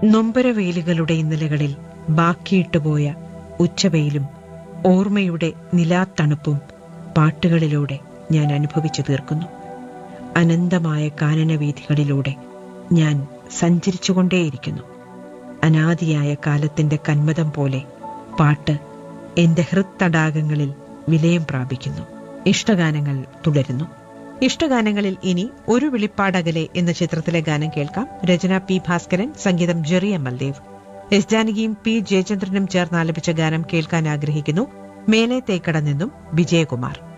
നൊമ്പരവെയിലുകളുടെ ഇന്നലകളിൽ ബാക്കിയിട്ടുപോയ ഉച്ചവെയിലും ഓർമ്മയുടെ നിലാത്തണുപ്പും പാട്ടുകളിലൂടെ ഞാൻ അനുഭവിച്ചു തീർക്കുന്നു അനന്തമായ കാനനവീഥികളിലൂടെ ഞാൻ സഞ്ചരിച്ചുകൊണ്ടേയിരിക്കുന്നു അനാദിയായ കാലത്തിന്റെ കന്മതം പോലെ പാട്ട് എന്റെ ഹൃത്തടാകങ്ങളിൽ വിലയം പ്രാപിക്കുന്നു ഇഷ്ടഗാനങ്ങൾ തുടരുന്നു ഇഷ്ടഗാനങ്ങളിൽ ഇനി ഒരു വിളിപ്പാടകലെ എന്ന ചിത്രത്തിലെ ഗാനം കേൾക്കാം രചന പി ഭാസ്കരൻ സംഗീതം ജെറി അമൽദേവ് എസ് ജാനകിയും പി ജയചന്ദ്രനും ചേർന്ന് ആലപിച്ച ഗാനം കേൾക്കാൻ ആഗ്രഹിക്കുന്നു മേലെ തേക്കട നിന്നും വിജയകുമാർ